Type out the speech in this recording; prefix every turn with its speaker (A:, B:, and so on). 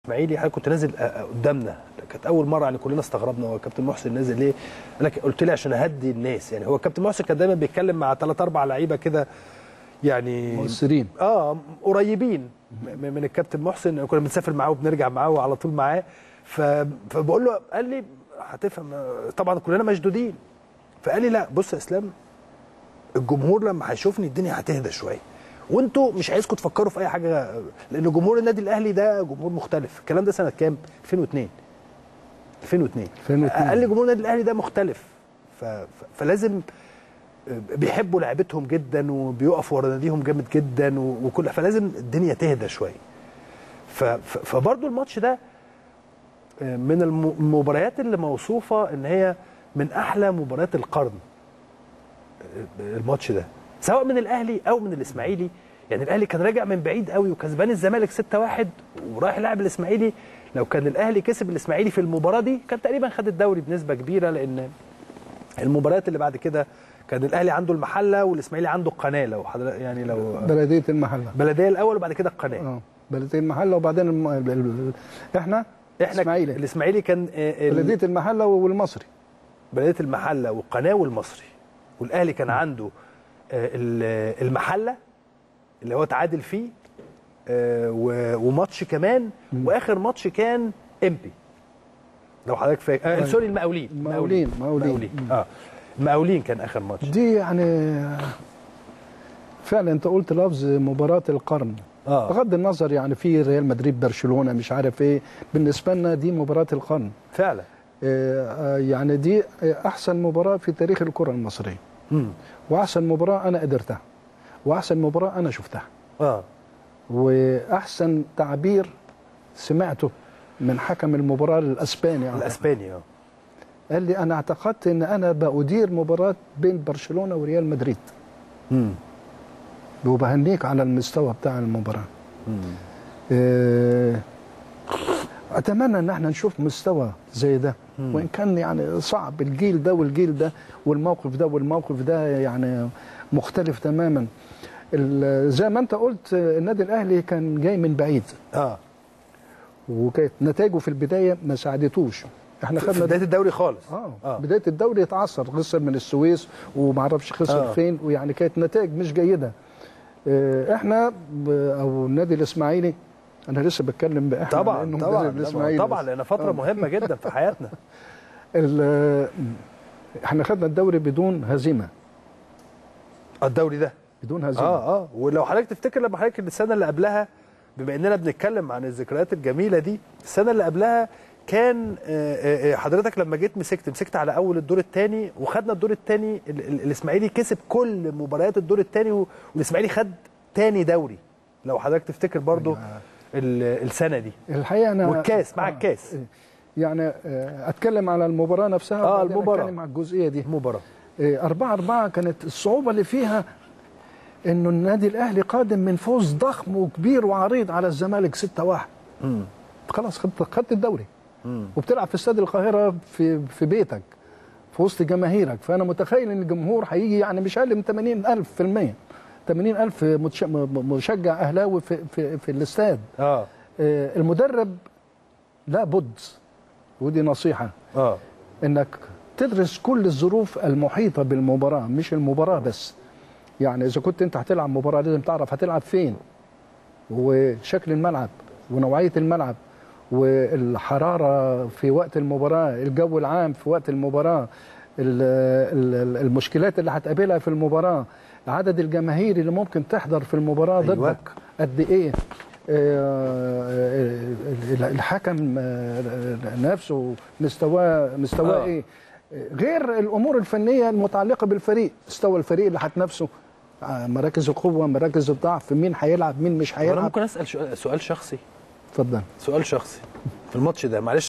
A: الاسماعيلي حضرتك كنت نازل آه، آه، قدامنا كانت اول مره يعني كلنا استغربنا هو كابتن محسن نازل ليه؟ قال لك قلت لي عشان اهدي الناس يعني هو كابتن محسن كان دايما بيتكلم مع ثلاث اربع لعيبه كده يعني
B: مؤثرين
A: اه قريبين م- من الكابتن محسن كنا بنسافر معاه وبنرجع معاه وعلى طول معاه ف... فبقول له قال لي هتفهم طبعا كلنا مشدودين فقال لي لا بص يا اسلام الجمهور لما هيشوفني الدنيا هتهدى شويه وانتوا مش عايزكم تفكروا في اي حاجه لان جمهور النادي الاهلي ده جمهور مختلف الكلام ده سنه كام 2002 2002
B: 2002.
A: قال لي جمهور النادي الاهلي ده مختلف ف... ف... فلازم بيحبوا لعبتهم جدا وبيقفوا ورا ناديهم جامد جدا و- وكل فلازم الدنيا تهدى شويه ف... ف... فبرضه الماتش ده آه، من الم- المباريات اللي موصوفه ان هي من احلى مباريات القرن آه، الماتش ده سواء من الاهلي او من الاسماعيلي يعني الاهلي كان راجع من بعيد قوي وكسبان الزمالك 6-1 ورايح يلعب الاسماعيلي لو كان الاهلي كسب الاسماعيلي في المباراه دي كان تقريبا خد الدوري بنسبه كبيره لان المباريات اللي بعد كده كان الاهلي عنده المحله والاسماعيلي عنده القناه لو حضرتك يعني لو
B: بلديه المحله
A: بلديه الاول وبعد كده القناه
B: اه بلديه المحله وبعدين الم... ال- ال- احنا
A: احنا
B: اسماعيلي
A: الاسماعيلي كان آه، ال-
B: بلديه المحله والمصري
A: بلديه المحله والقناه والمصري والاهلي كان عنده آه، ال- المحله اللي هو تعادل فيه آه، و- وماتش كمان واخر ماتش كان امبي لو حضرتك فاكر آه
B: أيوة.
A: سوري المقاولين
B: المقاولين، مقاولين.
A: اه المقاولين كان اخر ماتش
B: دي يعني فعلا انت قلت لفظ مباراه القرن
A: اه
B: بغض النظر يعني في ريال مدريد برشلونه مش عارف ايه بالنسبه لنا دي مباراه القرن
A: فعلا
B: آه، آه، يعني دي احسن مباراه في تاريخ الكره المصريه
A: امم
B: واحسن مباراه انا قدرتها واحسن مباراه انا شفتها
A: اه
B: واحسن تعبير سمعته من حكم المباراه الاسباني يعني
A: الاسباني اه
B: قال لي انا اعتقدت ان انا بأدير مباراه بين برشلونه وريال مدريد
A: امم
B: وبهنيك على المستوى بتاع المباراه
A: امم
B: آه، اتمنى ان احنا نشوف مستوى زي ده وان كان يعني صعب الجيل ده والجيل ده والموقف ده والموقف ده يعني مختلف تماما ال- زي ما انت قلت آه، النادي الاهلي كان جاي من بعيد
A: اه
B: وكانت نتائجه في البدايه ما ساعدتوش احنا
A: في
B: خدنا
A: بدايه الدوري خالص
B: اه,
A: آه.
B: بدايه الدوري اتعثر خسر من السويس وما اعرفش خسر
A: آه.
B: آه. فين ويعني كانت نتائج مش جيده آه، احنا ب- او النادي الاسماعيلي انا لسه بتكلم باحنا
A: طبعا
B: لأنه
A: طبعا
B: مدرب
A: طبعا,
B: الإسماعيلي
A: طبعا
B: بس.
A: لان فتره
B: آه.
A: مهمه جدا في حياتنا
B: ال- احنا خدنا الدوري بدون هزيمه
A: الدوري ده
B: بدون هزيمه
A: اه اه ولو حضرتك تفتكر لما حضرتك السنه اللي قبلها بما اننا بنتكلم عن الذكريات الجميله دي السنه اللي قبلها كان آه، آه، آه، حضرتك لما جيت مسكت مسكت على اول الدور الثاني وخدنا الدور الثاني الاسماعيلي كسب كل مباريات الدور الثاني والاسماعيلي خد ثاني دوري لو حضرتك تفتكر برضو ال- السنه دي
B: الحقيقه انا
A: والكاس مع الكاس
B: يعني آه، اتكلم على المباراه نفسها
A: آه،
B: وبعدين
A: المباراة.
B: اتكلم على الجزئيه دي
A: المباراه
B: إيه، أربعة أربعة كانت الصعوبة اللي فيها إنه النادي الأهلي قادم من فوز ضخم وكبير وعريض على الزمالك 6 واحد
A: امم
B: خلاص خدت خدت الدوري
A: امم
B: وبتلعب في استاد القاهرة في في بيتك في وسط جماهيرك فأنا متخيل إن الجمهور هيجي يعني مش أقل من 80 ألف في المية 80 ألف متش- م- مشجع أهلاوي في في, في الاستاد
A: اه
B: آه، المدرب لابد ودي نصيحة
A: اه
B: انك تدرس كل الظروف المحيطه بالمباراه مش المباراه بس يعني اذا كنت انت هتلعب مباراه لازم تعرف هتلعب فين وشكل الملعب ونوعيه الملعب والحراره في وقت المباراه الجو العام في وقت المباراه ال- ال- المشكلات اللي هتقابلها في المباراه عدد الجماهير اللي ممكن تحضر في المباراه
A: أيوة.
B: ضدك قد ايه آه، الحكم آه، نفسه مستواه مستواه
A: آه.
B: ايه غير الامور الفنيه المتعلقه بالفريق مستوى الفريق اللي هتنافسه آه، مراكز القوه مراكز الضعف مين هيلعب مين مش
A: طب انا
B: هيلعب
A: ممكن اسال شو- سؤال شخصي
B: اتفضل
A: سؤال شخصي في الماتش ده معلش